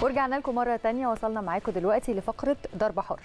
ورجعنا لكم مرة تانية وصلنا معاكم دلوقتي لفقرة ضربة حر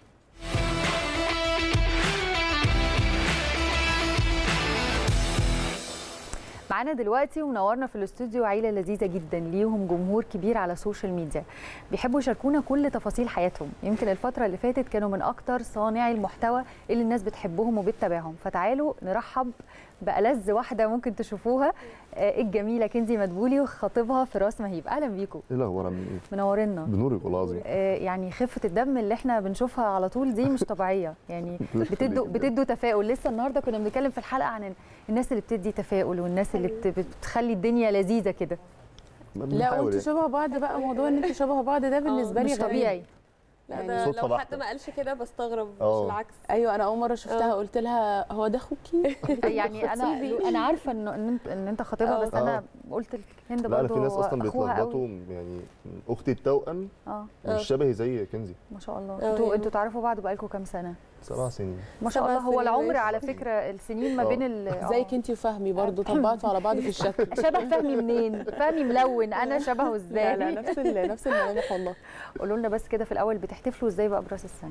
معانا دلوقتي ومنورنا في الاستوديو عيله لذيذه جدا ليهم جمهور كبير على السوشيال ميديا بيحبوا يشاركونا كل تفاصيل حياتهم يمكن الفتره اللي فاتت كانوا من اكتر صانعي المحتوى اللي الناس بتحبهم وبتتابعهم فتعالوا نرحب بألذ واحده ممكن تشوفوها آه، الجميله كنزي مدبولي وخطيبها فراس مهيب اهلا بيكم ايه الاخبار عاملين ايه؟ منورنا بنورك والله العظيم آه، يعني خفه الدم اللي احنا بنشوفها على طول دي مش طبيعيه يعني بتدوا بتدوا تفاؤل لسه النهارده كنا بنتكلم في الحلقه عن الناس اللي بتدي تفاؤل والناس اللي بت- بتخلي الدنيا لذيذه كده ما لا بنحاول وانتوا يعني. شبه بعض بقى موضوع ان انتوا شبه بعض ده بالنسبه لي مش غريب. طبيعي لا يعني ده صدفة لو حد بحتة. ما قالش كده بستغرب اه. مش العكس ايوه انا اول مره شفتها اه. قلت لها هو ده اخوكي يعني انا خطيبي. انا عارفه انه ان انت ان انت خطيبها اه. بس انا اه. قلت هند لا انا برضه في ناس اصلا أخوها قوي. بيتلخبطوا يعني اختي التوأم اه اه. مش شبهي زي كنزي ما شاء الله اه، انتوا يعني. انتوا تعرفوا بعض بقالكم كام سنه سبع سنين ما شاء سبع الله هو سنين العمر ماشي. على فكره السنين ما اه. بين ال اه. زيك انت وفهمي برضو طبعتوا على بعض في الشكل شبه فهمي منين فهمي ملون انا شبهه لا ازاي لا نفس ال- نفس الملامح والله قولوا لنا بس كده في الاول بتحتفلوا ازاي بقى براس السنه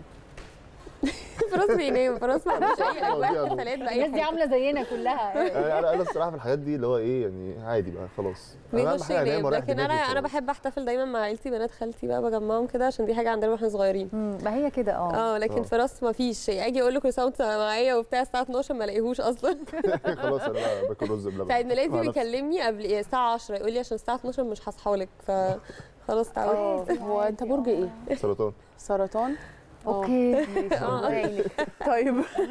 فراس بينام فراس ما عندوش اي اه، دي اجواء عضو. احتفالات باي الناس دي حاجه عامله زينا كلها انا انا أنا الصراحه في الحاجات دي اللي هو ايه يعني عادي بقى خلاص أنا أهم بيخش حاجة أنام ينام وأريح لكن انا دماغي انا وخلاص. بحب احتفل دايما مع عيلتي بنات خالتي بقى بجمعهم كده عشان دي حاجه عندنا واحنا صغيرين مم، ما هي كده اه اه لكن اه. فراس ما فيش اجي اقول له كل سنه وانت معايا وبتاع الساعه 12 ما الاقيهوش اصلا خلاص انا بقى باكل رز بلبن في عيد ميلادي مع نفسي. بيكلمني قبل إيه، الساعه 10 يقول لي عشان الساعه 12 مش هصحى لك فخلاص تعودت اه هو انت برج ايه سرطان سرطان اه. اوكي اه. عينك. طيب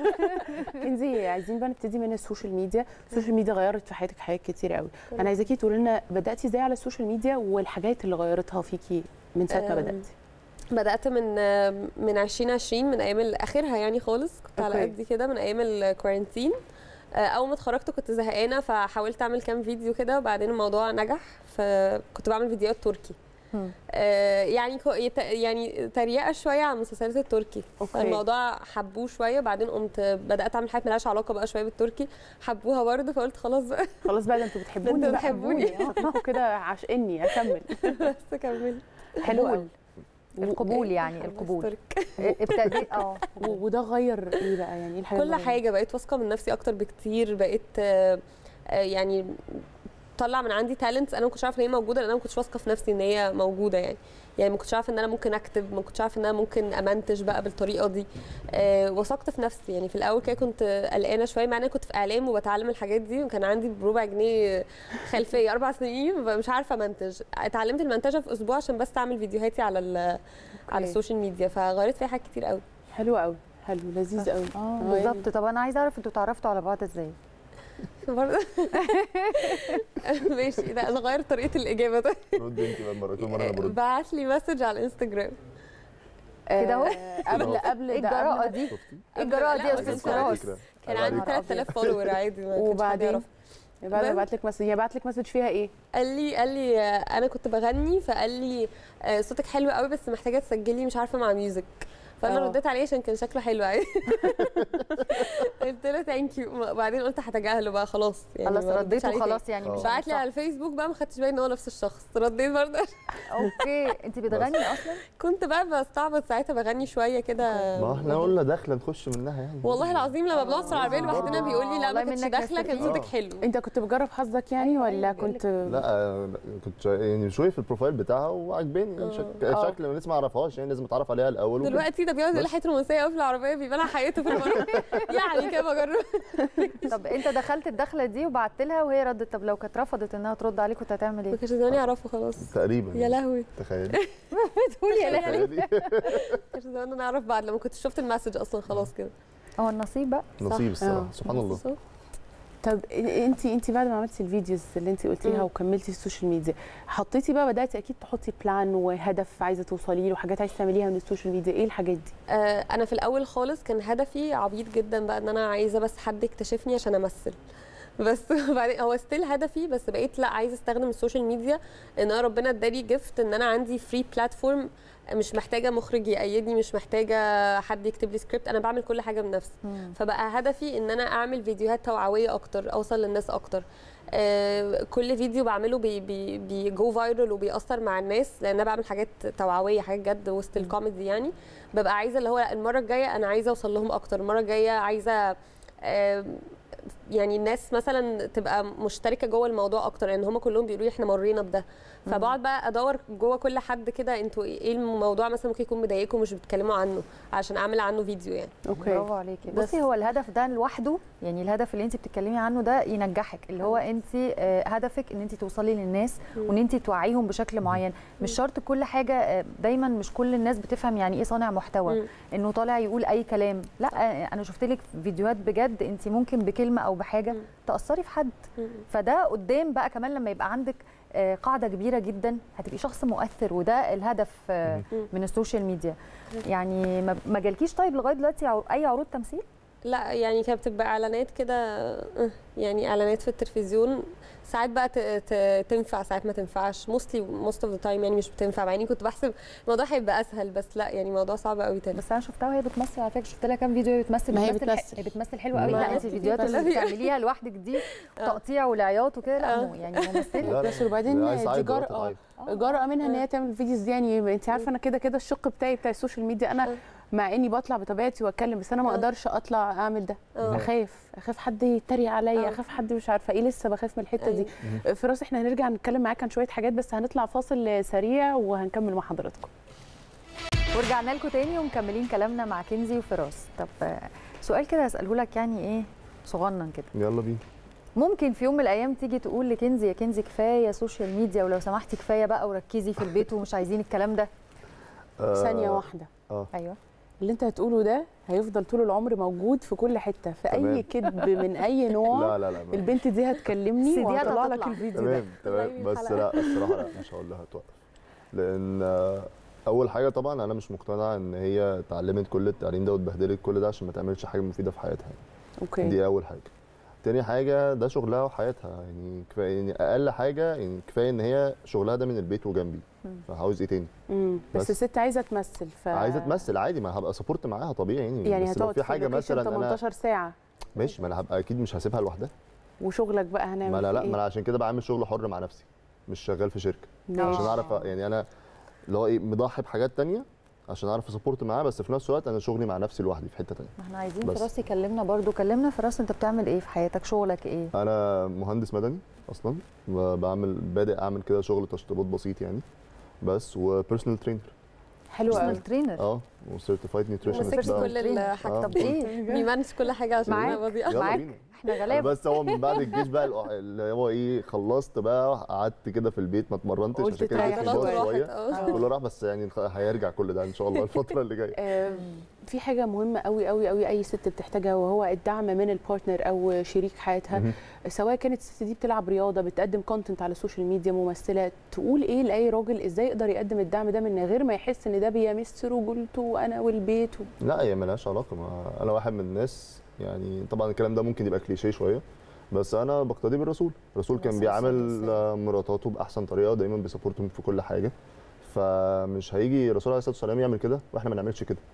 كنزي عايزين بقى نبتدي من السوشيال ميديا السوشيال ميديا غيرت في حياتك حاجات كتير قوي انا عايزاكي تقولي لنا بداتي ازاي على السوشيال ميديا والحاجات اللي غيرتها فيكي من ساعه ما أم، بداتي بدات من من 2020 من ايام ال- اخرها يعني خالص كنت على أوكي. قد كده من ايام الكوارنتين اول ما اتخرجت كنت زهقانه فحاولت اعمل كام فيديو كده وبعدين الموضوع نجح فكنت بعمل فيديوهات تركي مم. آه، يعني كو- يت- يعني تريقه شويه على المسلسلات التركي أوكي. الموضوع حبوه شويه بعدين قمت بدات اعمل حاجات ملهاش علاقه بقى شويه بالتركي حبوها برضه فقلت خلاص بقى خلاص بقى ده انتوا بتحبوني انتوا بقى. بتحبوني. شكلكم كده عاشقني اكمل بس كملي حلو قوي القبول يعني القبول ترك. ابتديت اه و- وده غير ايه بقى يعني ايه الحاجه كل حاجه بقيت واثقه من نفسي اكتر بكتير بقيت آه، آه، يعني طلع من عندي تالنتس انا ما كنتش عارفه ان هي موجوده لان انا ما كنتش واثقه في نفسي ان هي موجوده يعني يعني ما كنتش عارفه ان انا ممكن اكتب ما كنتش عارفه ان انا ممكن امنتج بقى بالطريقه دي آه، وثقت في نفسي يعني في الاول كده كنت قلقانه شويه مع ان انا كنت في اعلام وبتعلم الحاجات دي وكان عندي بربع جنيه خلفيه اربع سنين مش عارفه امنتج اتعلمت المنتجه في اسبوع عشان بس اعمل فيديوهاتي على ال- على السوشيال ميديا فغيرت فيها حاجات كتير قوي حلو قوي حلو لذيذ قوي اه بالظبط طب انا عايزه اعرف انتوا اتعرفتوا على بعض ازاي برضه ماشي ده انا غيرت طريقه الاجابه ده رد انت بقى المره كل مره انا برد بعت لي مسج على الانستجرام كده اهو؟ آه، قبل قبل ايه ده الجراءه قبل دي شفتي؟ ايه الجراءه دي يا لا، استاذ بس فراس فكرة. كان عيب عندي عليك. 3000 فولور عادي ما كانش حد وبعدين يعرف. بعد ما بس. بعت لك مسج هي بعت لك مسج فيها ايه قال لي قال لي آه، انا كنت بغني فقال لي آه، صوتك حلو قوي بس محتاجه تسجلي مش عارفه مع ميوزك فانا اه. رديت عليه عشان كان شكله حلو عادي قلت له ثانك يو وبعدين قلت هتجاهله بقى خلاص يعني خلاص ما ردتش رديته عليه خلاص يعني اه. مش بعت لي على الفيسبوك بقى ما خدتش بالي ان هو نفس الشخص رديت برضه اوكي انت بتغني اصلا كنت بقى بستعبط ساعتها بغني شويه كده ما احنا قلنا داخله نخش منها يعني والله العظيم لما بنقعد في العربيه لازم لوحدنا برضه. بيقول لي لا والله ما كنتش منك داخله كان نستفيد. صوتك حلو انت كنت بجرب حظك يعني ولا كنت لا آه، كنت شا- يعني شويه في البروفايل بتاعها وعجباني يعني شك... اه. شكل الناس ما اعرفهاش يعني لازم اتعرف عليها الاول وكده. دلوقتي ده بيقعد يقول لي حياه رومانسيه قوي في العربيه بيبان على حياته في المره يعني كده بجرب طب انت دخلت الدخله دي وبعت لها وهي ردت طب لو كانت رفضت انها ترد عليك كنت هتعمل ما ايه؟ كانش زماني اعرفه خلاص تقريبا يا لهوي تخيلي بتقولي يا لهوي تخيلي ما كانش زماننا نعرف بعد لما كنت شفت المسج اصلا خلاص كده هو النصيب بقى نصيب الصراحه اه. سبحان الله صح. طب انت انت بعد ما عملتي الفيديوز اللي انت قلتيها مم. وكملتي السوشيال ميديا حطيتي بقى بداتي اكيد تحطي بلان وهدف عايزه توصلي له حاجات عايزه تعمليها من السوشيال ميديا ايه الحاجات دي آه، انا في الاول خالص كان هدفي عبيط جدا بقى ان انا عايزه بس حد يكتشفني عشان امثل بس بعدين هو ستيل هدفي بس بقيت لا عايزه استخدم السوشيال ميديا ان انا ربنا اداني جيفت ان انا عندي فري بلاتفورم مش محتاجه مخرج يأيدني مش محتاجه حد يكتب لي سكريبت انا بعمل كل حاجه بنفسي فبقى هدفي ان انا اعمل فيديوهات توعويه اكتر اوصل للناس اكتر آه، كل فيديو بعمله بي بي بيجو فايرال وبيأثر مع الناس لان انا بعمل حاجات توعويه حاجات جد وسط الكوميدي يعني ببقى عايزه اللي هو لا، المره الجايه انا عايزه اوصل لهم اكتر المره الجايه عايزه آه، يعني الناس مثلا تبقى مشتركه جوه الموضوع اكتر لان هم كلهم بيقولوا لي احنا مرينا بده فبقعد بقى ادور جوه كل حد كده انتوا ايه الموضوع مثلا ممكن يكون مضايقكم مش بتتكلموا عنه عشان اعمل عنه فيديو يعني اوكي برافو عليكي بس. بصي هو الهدف ده لوحده يعني الهدف اللي انت بتتكلمي عنه ده ينجحك اللي هو انت آه، هدفك ان انت توصلي للناس وان انت توعيهم بشكل معين مش شرط كل حاجه آه، دايما مش كل الناس بتفهم يعني ايه صانع محتوى مم. انه طالع يقول اي كلام لا آه، انا شفت لك فيديوهات بجد انت ممكن بكلمه او بحاجه مم. تاثري في حد مم. فده قدام بقى كمان لما يبقى عندك آه، قاعده كبيره جدا هتبقي شخص مؤثر وده الهدف آه، مم. من السوشيال ميديا يعني ما- ما جالكيش طيب لغايه دلوقتي عر- اي عروض تمثيل لا يعني كانت بتبقى اعلانات كده آه، يعني اعلانات في التلفزيون ساعات بقى ت- ت- تنفع ساعات ما تنفعش موستلي موست اوف ذا تايم يعني مش بتنفع مع اني كنت بحسب الموضوع هيبقى اسهل بس لا يعني الموضوع صعب قوي تاني بس انا شفتها وهي بتمثل على فكره شفت لها كام فيديو وهي بتمثل ما هي بتمثل ح- بتمثل. هي بتمثل حلو قوي ما لا هي انت الفيديوهات اللي بتمثل. بتعمليها لوحدك دي تقطيع ولايات وكده لا آه. مو- يعني ممثله لا، لا. بس وبعدين لا، عايز دي تعيط جرأة دلوقتي تعيط. جرأة منها ان هي تعمل فيديوز دي يعني انت عارفه انا كده كده الشق بتاعي بتاع السوشيال ميديا انا مع اني بطلع بطبيعتي واتكلم بس انا ما آه. اقدرش اطلع اعمل ده آه. اخاف اخاف حد يتريق عليا آه. اخاف حد مش عارفه ايه لسه بخاف من الحته دي فراس احنا هنرجع نتكلم معاك عن شويه حاجات بس هنطلع فاصل سريع وهنكمل مع حضراتكم ورجعنا لكم تاني ومكملين كلامنا مع كنزي وفراس طب آه، سؤال كده هساله لك يعني ايه صغنن كده يلا بينا ممكن في يوم من الايام تيجي تقول لكنزي يا كنزي كفايه سوشيال ميديا ولو سمحتي كفايه بقى وركزي في البيت ومش عايزين الكلام ده آه، ثانيه واحده ايوه اللي انت هتقوله ده هيفضل طول العمر موجود في كل حته في اي تمام. كذب من اي نوع لا لا لا ما- البنت دي هتكلمني سيديها وهطلع لك هتطلع. الفيديو ده تمام طلعي تمام من بس الحلقة. لا الصراحه لا مش هقول لها توقف لان آه، اول حاجه طبعا انا مش مقتنع ان هي اتعلمت كل التعليم ده واتبهدلت كل ده عشان ما تعملش حاجه مفيده في حياتها اوكي دي اول حاجه تاني حاجه ده شغلها وحياتها يعني كفايه يعني اقل حاجه يعني كفايه ان هي شغلها ده من البيت وجنبي فعاوز ايه تاني مم. بس بس. الست عايزه تمثل ف عايزه تمثل عادي ما هبقى سبورت معاها طبيعي يعني, يعني بس لو هتقعد في حاجه اللوكيشن مثلا انا 18 ساعه ماشي ما انا هبقى اكيد مش هسيبها لوحدها وشغلك بقى هنعمل ما انا لا فيه ما إيه؟ انا عشان كده بعمل شغل حر مع نفسي مش شغال في شركه ماشي. عشان اعرف يعني انا اللي هو ايه مضحي بحاجات تانية عشان اعرف اسبورت معاه بس في نفس الوقت انا شغلي مع نفسي لوحدي في حته تانية ما احنا عايزين بس. فراس يكلمنا برضو كلمنا فراس انت بتعمل ايه في حياتك شغلك ايه انا مهندس مدني اصلا وبعمل بادئ اعمل كده شغل تشطيبات بسيط يعني بس وبيرسونال ترينر حلو قوي بيرسونال ترينر اه وسيرتيفايد نيوتريشنست مسكت بقى. كل الحاجات آه. طب ايه بيمانج كل حاجه عشان معاك. انا بضيع يلا معاك. بينا احنا أنا غلابه بس هو من بعد الجيش بقى الأ- اللي هو ايه خلصت بقى قعدت كده في البيت ما اتمرنتش قلت عشان كده تريح جسمي عضلات باظ شوية. شويه راحت اه كله راح بس يعني هيرجع كل ده ان شاء الله الفتره اللي جايه آه، في حاجه مهمه قوي قوي قوي اي ست بتحتاجها وهو الدعم من البارتنر او شريك حياتها مهم. سواء كانت الست دي بتلعب رياضه بتقدم كونتنت على السوشيال ميديا ممثله تقول ايه لاي راجل ازاي يقدر يقدم الدعم ده من غير ما يحس ان ده بيمس رجولته وانا والبيت و... لا هي ملهاش علاقه ما انا واحد من الناس يعني طبعا الكلام ده ممكن يبقى كليشيه شويه بس انا بقتدي بالرسول الرسول كان بس بيعامل الرسول آه، مراته باحسن طريقه دايما بيسبورتهم في كل حاجه فمش هيجي الرسول عليه الصلاه والسلام يعمل كده واحنا ما نعملش كده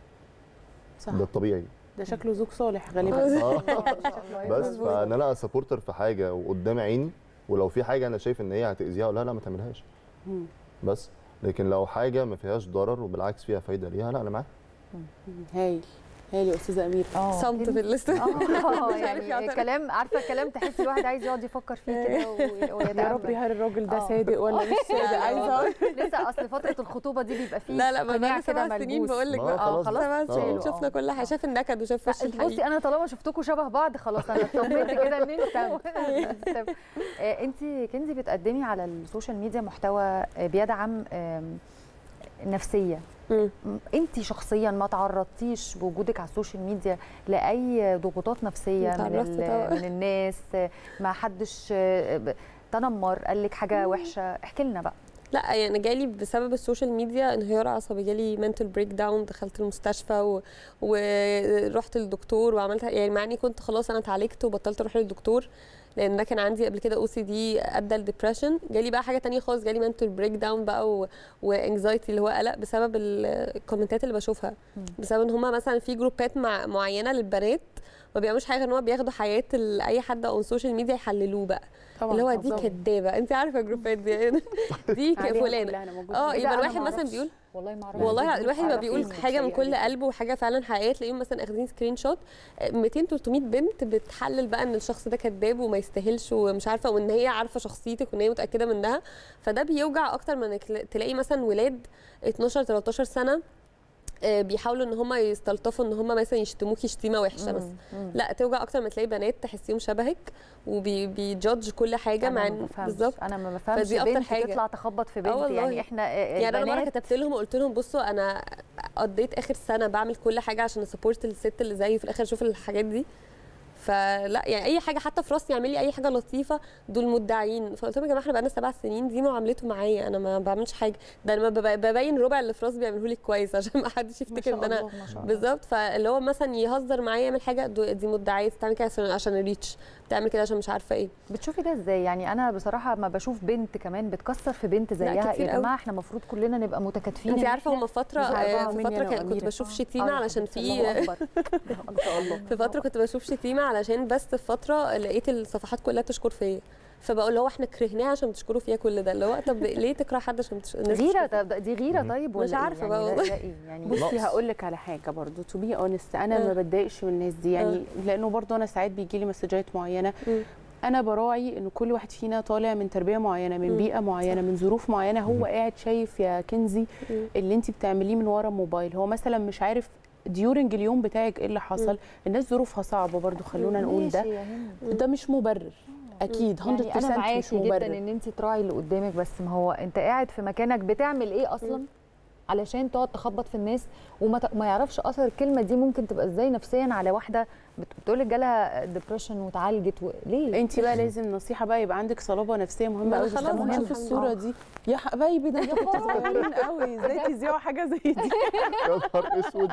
صح ده الطبيعي ده شكله زوج صالح غالبا آه. بس مظبوط. فان انا سبورتر في حاجه وقدام عيني ولو في حاجه انا شايف ان هي هتاذيها ولا لا ما تعملهاش مم. بس لكن لو حاجه ما فيهاش ضرر وبالعكس فيها فايده ليها لا انا معاك هايل هايل يا استاذه اميره اه صمت في الليسته اه مش عارف يعني يعترف. كلام عارفه كلام تحس الواحد عايز يقعد يفكر فيه كده وي- يا ويتأمل. ربي هل الراجل ده آه. صادق ولا مش صادق لا، عايزه اقول لسه اصل فتره الخطوبه دي بيبقى فيه لا لا ما قناع بقى كده سبع سنين ملبوس. بقول لك ما بقى خلاص سبع بقى. سنين آه. شفنا كل حاجه شاف النكد وشاف وش لا، الحقيقي بصي انا طالما شفتكم شبه بعض خلاص انا اطمنت كده ان انت طب انت كنزي بتقدمي على السوشيال ميديا محتوى آه، بيدعم آم، النفسيه مم. انت شخصيا ما تعرضتيش بوجودك على السوشيال ميديا لاي ضغوطات نفسيه من, تعرضت ال- طبعا. من الناس ما حدش آه، ب- تنمر قال لك حاجه وحشه احكي لنا بقى لا يعني جالي بسبب السوشيال ميديا انهيار عصبي جالي منتل بريك داون دخلت المستشفى و... ورحت للدكتور وعملت يعني مع اني كنت خلاص انا اتعالجت وبطلت اروح للدكتور لان ده كان عندي قبل كده او سي دي ادى لديبرشن جالي بقى حاجه تانية خالص جالي منتل بريك داون بقى و... وانكزايتي اللي هو قلق بسبب ال- الكومنتات اللي بشوفها مم. بسبب ان هما مثلا في جروبات مع... معينه للبنات ما بيعملوش حاجه غير ان هو بياخدوا حياه ال- اي حد او السوشيال ميديا يحللوه بقى طبعا اللي هو دي بالظبط. كدابه انت عارفه الجروبات دي دي ك- عليها فلانه كلها، أنا موجودة اه فيها. يبقى أنا الواحد ما مثلا أعرفش. بيقول والله ما اعرف والله الواحد ما أعرف بيقول إيه حاجه من المشكلة كل دي. قلبه وحاجه فعلا حقيقيه تلاقيهم مثلا اخدين سكرين شوت 200 300 بنت بتحلل بقى ان الشخص ده كذاب وما يستاهلش ومش عارفه وان هي عارفه شخصيتك وان هي متاكده منها فده بيوجع اكتر من انك تلاقي مثلا ولاد 12 13 سنه آه، بيحاولوا ان هم يستلطفوا ان هم مثلا يشتموكي شتيمه وحشه بس مم. لا توجع اكتر ما تلاقي بنات تحسيهم شبهك وبيجادج كل حاجه أنا مع ما إن- بفهمش. بالظبط انا ما بفهمش فدي أكتر بنت حاجة. تطلع تخبط في بنت والله. يعني احنا آه، يعني انا مره البنات كتبت لهم وقلت لهم بصوا انا قضيت اخر سنه بعمل كل حاجه عشان اسبورت الست اللي زيي في الاخر اشوف الحاجات دي فلا يعني اي حاجه حتى في راسي يعمل لي اي حاجه لطيفه دول مدعين فقلت لهم يا جماعه احنا بقالنا سبع سنين دي معاملته معايا انا ما بعملش حاجه ده انا بب- ببين ربع اللي في راسي بيعمله لي كويس عشان ما حدش ما يفتكر شاء ان انا الله ما شاء الله بالظبط فاللي هو مثلا يهزر معايا يعمل حاجه دو- دي مدعيه بتعمل كده عشان عشان الريتش بتعمل كده عشان مش عارفه ايه بتشوفي ده ازاي يعني انا بصراحه ما بشوف بنت كمان بتكسر في بنت زيها كتير يا قوي. جماعه احنا المفروض كلنا نبقى متكاتفين انت إن عارفه إحنا هم فتره مش عارفاها آه، في مني فتره أنا كان- كنت وأميرة. بشوف آه، شتيمه يا علشان حبيبتي، في الله اكبر ما شاء الله في فتره كنت بشوف شتيمه علشان بس في فتره لقيت الصفحات كلها تشكر فيا فبقول هو احنا كرهناها عشان بتشكروا فيها كل ده اللي هو طب ليه تكره حد عشان تش... الناس غيره تشكر طب دي غيره طيب ولا مش إيه؟ عارفة يعني بقى ده- والله. ده ايه يعني بصي نقص. هقول لك على حاجه برضو تو بي اونست انا ما آه. بتضايقش من الناس دي يعني لانه برضو انا ساعات بيجي لي مسجات معينه مم. انا براعي ان كل واحد فينا طالع من تربيه معينه من مم. بيئه معينه من ظروف معينه هو قاعد شايف يا كنزي مم. اللي انت بتعمليه من ورا موبايل هو مثلا مش عارف ديورنج اليوم بتاعك ايه اللي حصل الناس ظروفها صعبه برضو خلونا نقول ده ماشي يا هند. ده مش مبرر اكيد 100% يعني انا مش معاكي جدا مبرر ان انت تراعي اللي قدامك بس ما هو انت قاعد في مكانك بتعمل ايه اصلا مم. علشان تقعد تخبط في الناس وما ت- ما يعرفش اثر الكلمه دي ممكن تبقى ازاي نفسيا على واحده بت- بتقولك جالها ديبريشن وتعالجت و... ليه انت بقى لازم نصيحه بقى يبقى عندك صلابه نفسيه ما مهمه أنا قوي خلاص بس بقى نشوف الحمد الصوره لله. دي يا حبايبي ده انتوا كنتوا صغيرين قوي ازاي تذيعوا حاجه زي دي يا نهار اسود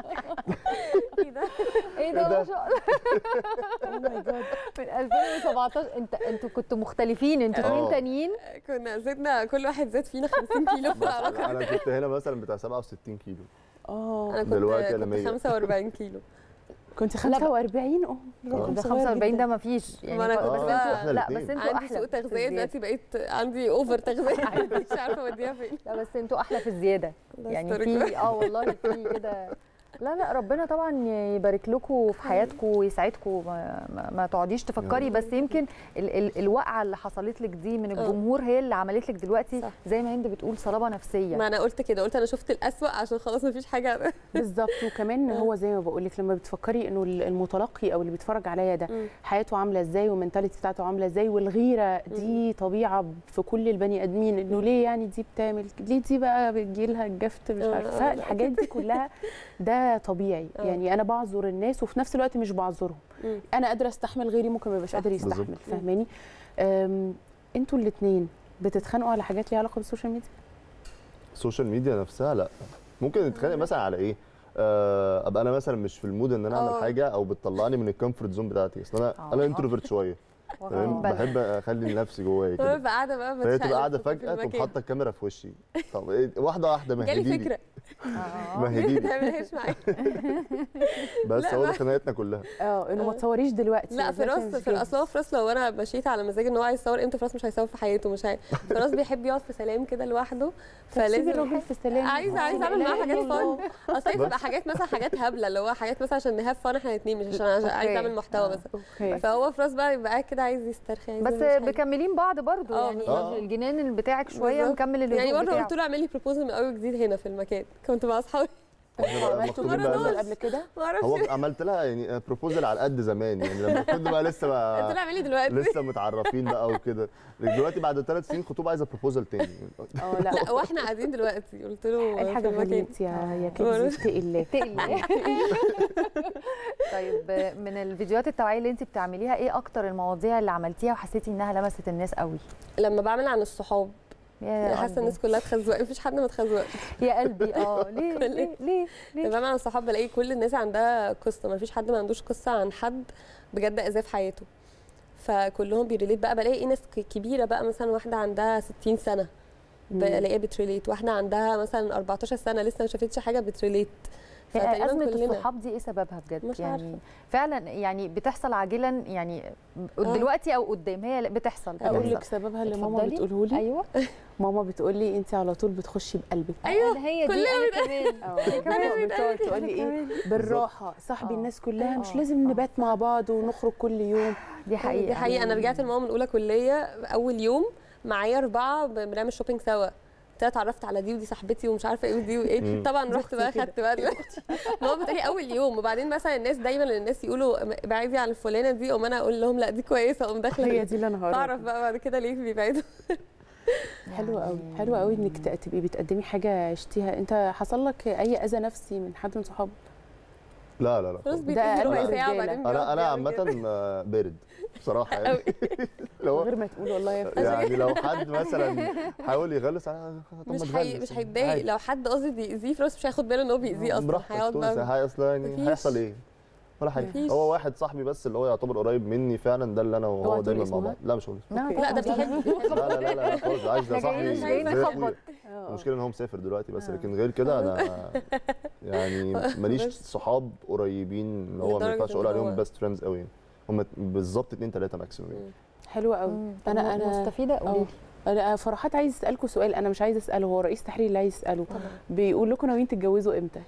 ايه ده إيه ما ده؟ شاء الله او ماي جاد من 2017 انت انتوا كنتوا مختلفين انتوا آه. اتنين تانيين كنا زدنا كل واحد زاد فينا 50 كيلو في العلاقه انا كنت هنا مثلا بتاع 67 كيلو اه انا كنت دلوقتي أنا كنت 100. 45 كيلو كنت 45 اه آه. ده 45 ده ما فيش يعني ما أنا ف- كنت بس بقى- انتوا لا إحنا بس الاتنين. انتوا عندي احلى سوء في تغذيه الزيادة. دلوقتي بقيت عندي اوفر تغذيه مش عارفه اوديها فين لا بس انتوا احلى في الزياده الله يعني يستركم. في اه والله في كده لا لا ربنا طبعا يبارك لكم في حياتكم ويسعدكم ما, ما, ما تقعديش تفكري بس يمكن ال ال الوقعه اللي حصلت لك دي من اه. الجمهور هي اللي عملت لك دلوقتي صح. زي ما هند بتقول صلابه نفسيه ما انا قلت كده قلت انا شفت الاسوأ عشان خلاص مفيش حاجه بالظبط وكمان هو زي ما بقول لك لما بتفكري انه المتلقي او اللي بيتفرج عليا ده مم. حياته عامله ازاي والمنتاليتي بتاعته عامله ازاي والغيره دي طبيعه في كل البني ادمين انه ليه يعني دي بتعمل ليه دي بقى بيجي لها الجفت مش اه، عارفه اه، الحاجات دي كلها ده طبيعي اه. يعني انا بعذر الناس وفي نفس الوقت مش بعذرهم مم. انا قادره استحمل غيري ممكن ما يبقاش قادر بالظبط. يستحمل فاهماني أم، انتوا الاثنين بتتخانقوا على حاجات ليها علاقه بالسوشيال ميديا السوشيال ميديا نفسها لا ممكن نتخانق مثلا على ايه آه، ابقى انا مثلا مش في المود ان انا اه. اعمل حاجه او بتطلعني من الكومفورت زون بتاعتي اصل انا اه. انا انتروفيرت شويه فاهم واخدين بالنا. بحب اخلي نفسي جوايا هو كده ببقى قاعده بقى فهي بتشقلب تبقى قاعده في فجاه تقوم المكان. حاطه الكاميرا في وشي طب إيه واحده واحده جالي مهدي لي فكره اه. مهدي ما لي تعملهاش معايا بس لا هو ده بقى. خناقتنا كلها اه انه ما اه. تصوريش دلوقتي لا ما فراس تبقاش في اصل هو فراس لو انا مشيت على مزاج ان هو عايز يصور امتى فراس مش هيصور في حياته مش هي... فراس بيحب يقعد في سلام كده لوحده فلازم فلازم الراجل في سلام عايزه عايزه اعمل معاه حاجات فن اصل هي بس. بتبقى حاجات مثلا حاجات هبله اللي هو حاجات مثلا عشان نهاف فن احنا الاثنين مش عشان عشان عايزه اوكي. اعمل محتوى اه. بس اوكي فهو فراس بقى يبقى قاعد كده عايز يسترخي عايز بس يعمل حاجة. مكملين بعض برضو اه، يعني بالظبط. الجنان اللي بتاعك شويه بالظبط. مكمل الهدوء يعني برضه بتاعه. قلت له اعمل لي بروبوزل من اول وجديد هنا في المكان كنت مع اصحابي احنا بقى عملتوا مخطوبين بقى بروبوزل لنا- قبل كده ما اعرفش هو عملت لها يعني بروبوزل على قد زمان يعني لما كنا بقى لسه قلت بقى له اعمل لي دلوقتي لسه متعرفين بقى وكده دلوقتي بعد ثلاث سنين خطوبه عايزه بروبوزل تاني اه لا لا واحنا قاعدين دلوقتي قلت له اي في حاجه المكان غليت يا يا اه. كنزي اتقي الله تقلي طيب من الفيديوهات التوعيه اللي انت بتعمليها ايه اكتر المواضيع اللي عملتيها وحسيتي انها لمست الناس قوي لما بعمل عن الصحاب يا حاسه قلبي. الناس كلها اتخزوقت مفيش حد ما اتخزوقش يا قلبي اه ليه كل- ليه ليه لما ليه بعمل عن الصحاب بلاقي كل الناس عندها قصه مفيش حد ما عندوش قصه عن حد بجد اذاه في حياته فكلهم بيريليت بقى بلاقي ناس ك- كبيره بقى مثلا واحده عندها 60 سنه مم. بلاقيها بتريليت واحده عندها مثلا 14 سنه لسه ما شافتش حاجه بتريليت فتقريباً ازمه كلنا. الصحاب دي ايه سببها بجد مش يعني عارفة. فعلا يعني بتحصل عاجلا يعني آه. دلوقتي او قدام هي بتحصل اقول بتحصل. لك سببها اللي ماما اتفضلي. بتقوله لي ايوه ماما بتقول لي انت على طول بتخشي بقلبك ايوه هي دي كلنا انا كمان اه ماما بتقعد تقول لي ايه بالراحه صاحبي آه. الناس كلها مش آه. لازم نبات مع بعض ونخرج كل يوم دي حقيقه دي حقيقه انا رجعت لماما من اولى كليه اول يوم معايا اربعه ب- بنعمل شوبينج سوا قلت لها اتعرفت على دي ودي صاحبتي ومش عارفه ايه ودي وايه مم. طبعا رحت أختي بقى كده. خدت بقى دلوقتي ماما بتقولي اول يوم وبعدين مثلا الناس دايما الناس يقولوا م- ابعدي عن الفلانه دي اقوم انا اقول لهم لا دي كويسه اقوم داخله هي فيها. دي اللي انا هقولها بعرف بقى بعد كده ليه بيبعدوا حلوه قوي يعني- حلوه قوي انك ت- تبقي بتقدمي حاجه عشتيها انت حصل لك اي اذى نفسي من حد من صحابك لا لا لا خلاص خالص. بيتقفل ربع أغلب ساعه الرجالة. وبعدين انا بيقعد انا يعمل عامه كده. آه، بارد بصراحه يعني قوي. لو من غير ما تقول والله يا فندم. يعني لو حد مثلا حاول يغلس على طب ما مش تغلس حي... يعني. مش هيتضايق عادي. لو حد قصدي بيأذيه فلوس مش هياخد باله ان هو بيأذيه اصلا براحتك هيقعد تقول بقى هاي اصلا يعني مفيش. هيحصل ايه ولا حاجه مفيش. هو واحد صاحبي بس اللي هو يعتبر قريب مني فعلا ده اللي انا اوعى وهو تقول دايما مع اسمه، بعض لا مش هقول لا أوكي. لا ده بيحب لا لا لا لا خالص عايز ده احنا جايين- صاحبي جايين زي نخبط. اخويا آه. المشكله ان هو مسافر دلوقتي بس آه. لكن غير كده انا يعني ماليش بس. صحاب قريبين اللي هو ما لدرجة ينفعش اقول إن هو- عليهم بيست فريندز قوي هم بالظبط اتنين تلاته ماكسيموم يعني. حلوه قوي انا انا مستفيده قولي اه انا فرحات عايز اسالكم سؤال انا مش عايز اساله هو رئيس تحرير اللي عايز يساله بيقول لكم ناويين تتجوزوا امتى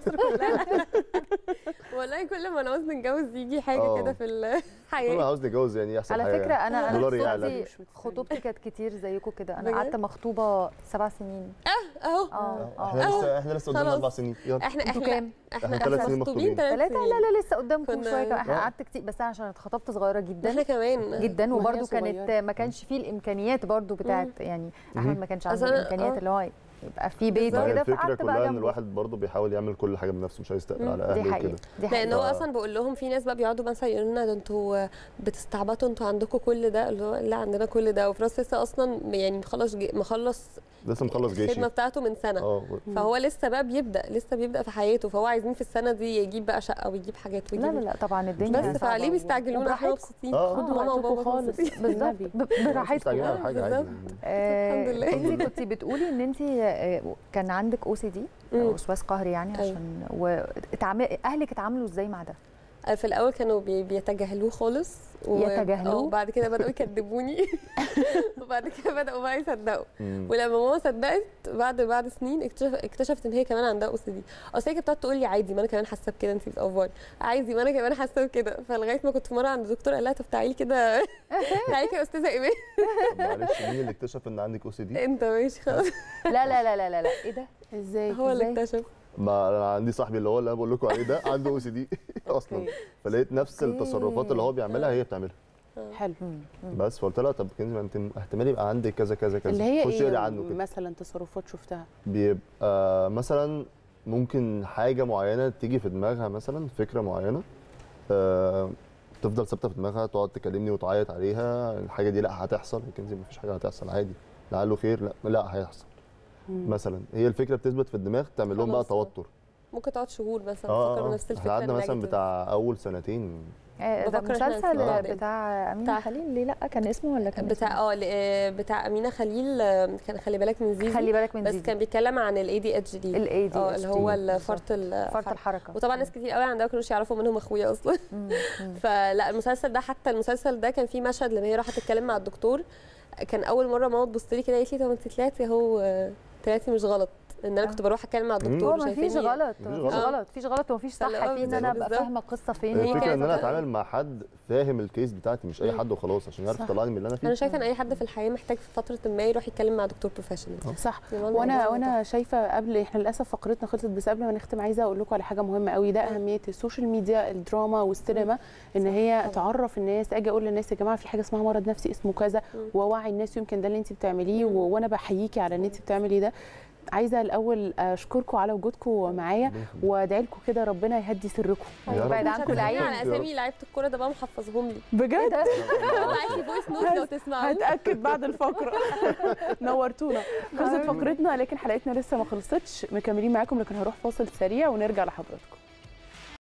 والله كل ما نعوز نتجوز يجي حاجه آه. كده في انا الحياه عاوز نتجوز يعني يحصل على حاجه فكره انا انا دولار يعلى. خطوبتي مش متخيلة. خطوبتي كانت كتير زيكم كده انا بجد؟ قعدت مخطوبه سبع سنين اهو اه اه احنا لسه احنا لسه قدامنا خلاص. اربع سنين يلا احنا انتوا احنا كام؟ إحنا احنا ثلاث سنين مخطوبين مخطوبين. ثلاث ثلاثة لا لا لسه قدامكم كنا- شوية كمان. احنا آه. قعدت كتير بس انا عشان اتخطبت صغيرة جدا احنا كمان جدا ما هي وبرده كانت صغيرة. ما كانش فيه الامكانيات برده بتاعت يعني احمد ما كانش أصل عنده أنا- الامكانيات آه. اللي هو يبقى في بيت ما هي وكده الفكره فقعدت بقى كلها ان جنبه الواحد برضه بيحاول يعمل كل حاجه بنفسه مش عايز يستقل على دي اهله حقيقة وكده دي لان حقيقة هو ف- اصلا بقول لهم في ناس بقى بيقعدوا مثلا يقولوا لنا ده انتوا بتستعبطوا انتوا عندكم كل ده اللي هو لا عندنا كل ده وفي راس لسه اصلا يعني مخلص جي- مخلص لسه مخلص جيشي الخدمه بتاعته من سنه اه فهو لسه بقى بيبدا لسه بيبدا في حياته فهو عايزين في السنه دي يجيب بقى شقه ويجيب حاجات لا ويجيب لا لا طبعا الدنيا بس صعبة فليه و- بيستعجلونا احنا وبراحتكم. مبسوطين آه. خدوا ماما وقتكم وبابا خالص مبسوطين. بالظبط النبي. ب- براحتكم مستعجلين على حاجه عادي بالظبط. آه، الحمد لله. انت كنت بتقولي ان انت آه، كان عندك او سي دي مم. وسواس قهري يعني أيوة. عشان واتعامل اهلك اتعاملوا ازاي مع ده؟ في الاول كانوا بي- بيتجاهلوه خالص و- يتجاهلوه؟ آه، وبعد كده بداوا يكذبوني وبعد كده بداوا بقى يصدقوا مم. ولما ماما صدقت بعد بعد سنين اكتشف اكتشفت ان هي كمان عندها او سي دي اصل هي كانت بتقعد تقول لي عادي ما انا كمان حاسه بكده انت بتأفوري عادي ما انا كمان حاسه بكده فلغايه ما كنت في مره عند الدكتور قال لها طب تعالي كده تعالي كده يا استاذه ايمان طب معلش مين اللي اكتشف ان عندك او سي دي؟ انت ماشي خلاص لا لا لا لا لا, لا. ايه ده؟ ازاي هو اللي إزاي؟ اكتشف ما انا عندي صاحبي اللي هو اللي انا بقول لكم عليه ده عنده او سي دي اصلا أوكي. فلقيت نفس أوكي. التصرفات اللي هو بيعملها هي بتعملها حلو مم. مم. بس فقلت لها طب كنزي ما انت احتمال يبقى عندك كذا كذا كذا اللي هي خشي اقري ايه عنه كده مثلا تصرفات شفتها بيبقى مثلا ممكن حاجه معينه تيجي في دماغها مثلا فكره معينه آه، تفضل ثابته في دماغها تقعد تكلمني وتعيط عليها الحاجه دي لا هتحصل يا كنزي مفيش حاجه هتحصل عادي لعله خير لا لا هيحصل مم. مثلا هي الفكره بتثبت في الدماغ تعمل لهم بقى خلاص. توتر ممكن تقعد شهور مثلا اه تفكر اه نفس احنا الفكره قعدنا مثلا النيجاتيف. بتاع اول سنتين آه، ده بفكر إحنا مسلسل نسمع بتاع امينه بتاع- خليل ليه لا كان اسمه ولا كان بتاع اسمه؟ اه ل- آه، بتاع امينه خليل آه، كان خلي بالك من زيزي خلي بالك من بس زيزي. كان بيتكلم عن الاي دي اتش دي الاي دي اه اللي هو الفرط فرط الحركه الحركه وطبعا ناس كتير قوي عندها ما كانوش يعرفوا منهم اخويا اصلا مم. مم. فلا المسلسل ده حتى المسلسل ده كان فيه مشهد لما هي راحت تتكلم مع الدكتور كان اول مره ماما تبص لي كده قالت لي طب انت طلعتي اهو آه، طلعتي مش غلط ان انا آه. كنت بروح اتكلم مع مم. الدكتور هو ما فيش شايفيني- غلط مفيش مفيش غلط. غلط مفيش غلط ومفيش صح فاللي هو في ان انا ابقى بالظبط. فاهمه القصه فين هي الفكره كده ان انا كده. اتعامل مع حد فاهم الكيس بتاعتي مش اي مم. حد وخلاص عشان يعرف صح. يطلعني من اللي انا فيه انا شايفه ان اي حد في الحياه محتاج في فتره ما يروح يتكلم مع دكتور بروفيشنال صح وانا وانا شايفه قبل احنا للاسف فقرتنا خلصت بس قبل ما نختم عايزه اقول لكم على حاجه مهمه قوي ده اهميه السوشيال ميديا الدراما والسينما ان هي طبعاً. تعرف الناس اجي اقول للناس يا جماعه في حاجه اسمها مرض نفسي اسمه كذا مم. واوعي الناس يمكن ده اللي انت بتعمليه و- وانا بحييكي على ان انت بتعملي ده عايزه الاول اشكركم على وجودكم معايا وادعي لكم كده ربنا يهدي سركم يا رب. ويبعد عنكم العين على اسامي لعيبه الكوره ده بقى محفظهم لي بجد بعت لي فويس نوت لو تسمعوا هتاكد بعد الفقره نورتونا خلصت فقرتنا لكن حلقتنا لسه ما خلصتش مكملين معاكم لكن هروح فاصل سريع ونرجع لحضراتكم